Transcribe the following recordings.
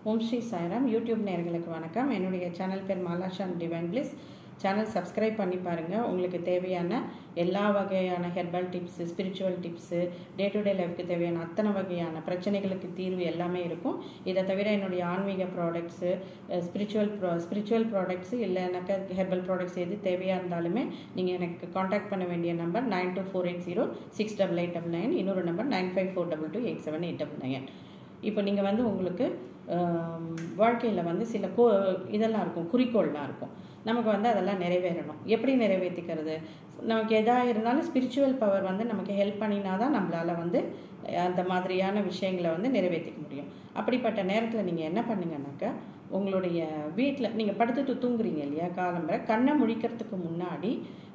ஓம் Sri Sairam YouTube நேயர்களுக்கு வணக்கம் என்னுடைய சேனல் பேர் Malashan divine bliss channel subscribe பண்ணி பாருங்கள் உங்களுக்கு தேவையான எல்லா வகையான herbal tips spiritual tips day to day லைஃப்க்கு தேவையான அத்தனை வகையான பிரச்சனைகளுக்கு தீர்வு எல்லாமே இருக்கும் இதை தவிர என்னுடைய ஆன்மீக ப்ராடக்ட்ஸு ஸ்பிரிச்சுவல் ப்ரா ஸ்பிரிச்சுவல் ப்ராடக்ட்ஸு இல்லைனாக்கா ஹெர்பல் ப்ராடக்ட்ஸ் எது தேவையாக இருந்தாலுமே நீங்கள் எனக்கு காண்டாக்ட் பண்ண வேண்டிய number nine two four eight zero six double eight double nine இன்னொரு number nine five four double two eight seven eight double nine இப்போ நீங்கள் வந்து உங்களுக்கு வாழ்க்கையில் வந்து சில கோ இதெல்லாம் இருக்கும் குறிக்கோள்லாம் இருக்கும் நமக்கு வந்து அதெல்லாம் நிறைவேறணும் எப்படி நிறைவேற்றிக்கிறது நமக்கு எதாக இருந்தாலும் ஸ்பிரிச்சுவல் பவர் வந்து நமக்கு ஹெல்ப் பண்ணினா தான் நம்மளால் வந்து அந்த மாதிரியான விஷயங்களை வந்து நிறைவேற்றிக்க முடியும் அப்படிப்பட்ட நேரத்தில் நீங்கள் என்ன பண்ணுங்கன்னாக்கா உங்களுடைய வீட்டில் நீங்கள் படுத்துட்டு தூங்குறீங்க இல்லையா காலம்பரை கண்ணை முழிக்கிறதுக்கு முன்னாடி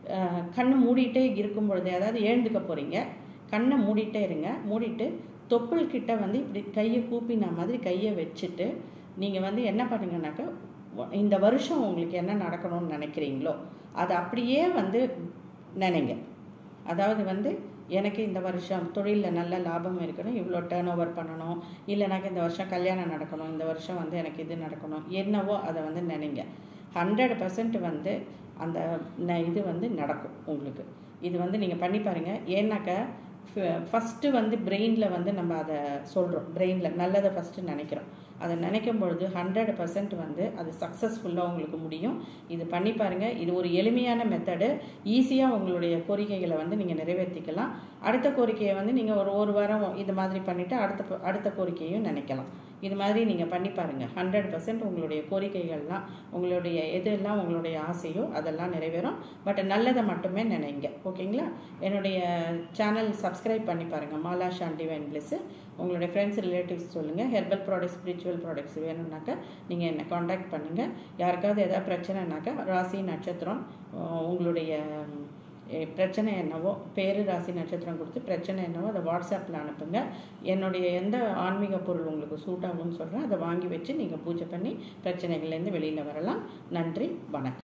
கண்ணை மூடிட்டே இருக்கும் பொழுது அதாவது எழுந்துக்க போகிறீங்க கண்ணை மூடிட்டே இருங்க மூடிட்டு தொப்புள் கிட்ட வந்து இப்படி கையை கூப்பின மாதிரி கையை வச்சுட்டு நீங்கள் வந்து என்ன பண்ணுங்கனாக்கா இந்த வருஷம் உங்களுக்கு என்ன நடக்கணும்னு நினைக்கிறீங்களோ அதை அப்படியே வந்து நினைங்க அதாவது வந்து எனக்கு இந்த வருஷம் தொழிலில் நல்ல லாபம் இருக்கணும் இவ்வளோ டேர்ன் ஓவர் பண்ணணும் இல்லைனாக்கா இந்த வருஷம் கல்யாணம் நடக்கணும் இந்த வருஷம் வந்து எனக்கு இது நடக்கணும் என்னவோ அதை வந்து நினைங்க ஹண்ட்ரட் பர்சன்ட் வந்து அந்த இது வந்து நடக்கும் உங்களுக்கு இது வந்து நீங்கள் பண்ணி பாருங்கள் ஏன்னாக்கா ஃபஸ்ட்டு வந்து பிரெயினில் வந்து நம்ம அதை சொல்கிறோம் பிரெயினில் நல்லதை ஃபஸ்ட்டு நினைக்கிறோம் அதை நினைக்கும் பொழுது ஹண்ட்ரட் பர்சன்ட் வந்து அது சக்ஸஸ்ஃபுல்லாக உங்களுக்கு முடியும் இது பண்ணி பாருங்கள் இது ஒரு எளிமையான மெத்தடு ஈஸியாக உங்களுடைய கோரிக்கைகளை வந்து நீங்கள் நிறைவேற்றிக்கலாம் அடுத்த கோரிக்கையை வந்து நீங்கள் ஒரு ஒரு வாரம் இது மாதிரி பண்ணிவிட்டு அடுத்த அடுத்த கோரிக்கையும் நினைக்கலாம் இது மாதிரி நீங்கள் பண்ணி பாருங்கள் ஹண்ட்ரட் பர்சன்ட் உங்களுடைய கோரிக்கைகள்லாம் உங்களுடைய எதெல்லாம் உங்களுடைய ஆசையோ அதெல்லாம் நிறைவேறும் பட் நல்லதை மட்டுமே நினைங்க ஓகேங்களா என்னுடைய சேனல் சப்ஸ்கிரைப் பண்ணி பாருங்கள் மாலா ஷான் டிவைன் பிளஸ்ஸு உங்களுடைய ஃப்ரெண்ட்ஸ் ரிலேட்டிவ்ஸ் சொல்லுங்கள் ஹெர்பல் ப்ராடக்ட்ஸ் ஸ்பிரிச்சுவல் ப்ராடக்ட்ஸ் வேணும்னாக்கா நீங்கள் என்னை காண்டாக்ட் பண்ணுங்கள் யாருக்காவது எதாவது பிரச்சனைனாக்கா ராசி நட்சத்திரம் உங்களுடைய பிரச்சனை என்னவோ பேரு ராசி நட்சத்திரம் கொடுத்து பிரச்சனை என்னவோ அதை வாட்ஸ்அப்பில் அனுப்புங்க என்னுடைய எந்த ஆன்மீக பொருள் உங்களுக்கு சூட் ஆகும்னு சொல்கிறேன் அதை வாங்கி வச்சு நீங்கள் பூஜை பண்ணி பிரச்சனைகள்லேருந்து வெளியில் வரலாம் நன்றி வணக்கம்